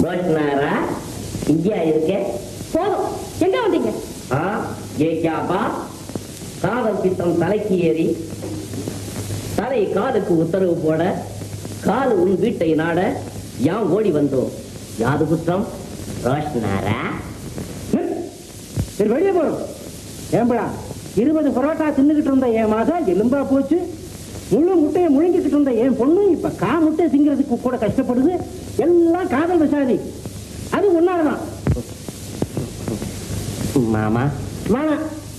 ரோஷனாரா இங்கேயா இருக்க போதும் எங்க வந்தீங்க ஆ ஏ கியா பாத் காதல் பித்தம் தலைக்கு ஏறி தலை காலுக்கு உத்தரவு போட கால் உன் வீட்டை நாட யாம் ஓடி வந்தோம் யாது குற்றம் ரோஷனாரா சரி வெளியே போறோம் ஏம்படா இருபது பரோட்டா தின்னுகிட்டு இருந்த என் மாதம் எலும்பா போச்சு முழு முட்டையை முழுங்கிக்கிட்டு இருந்த என் பொண்ணு இப்ப கா முட்டை திங்கிறதுக்கு கூட கஷ்டப்படுது எல்லாம் காதல் விசாரி அது ஒன்னாலதான் மாமா வேணாம்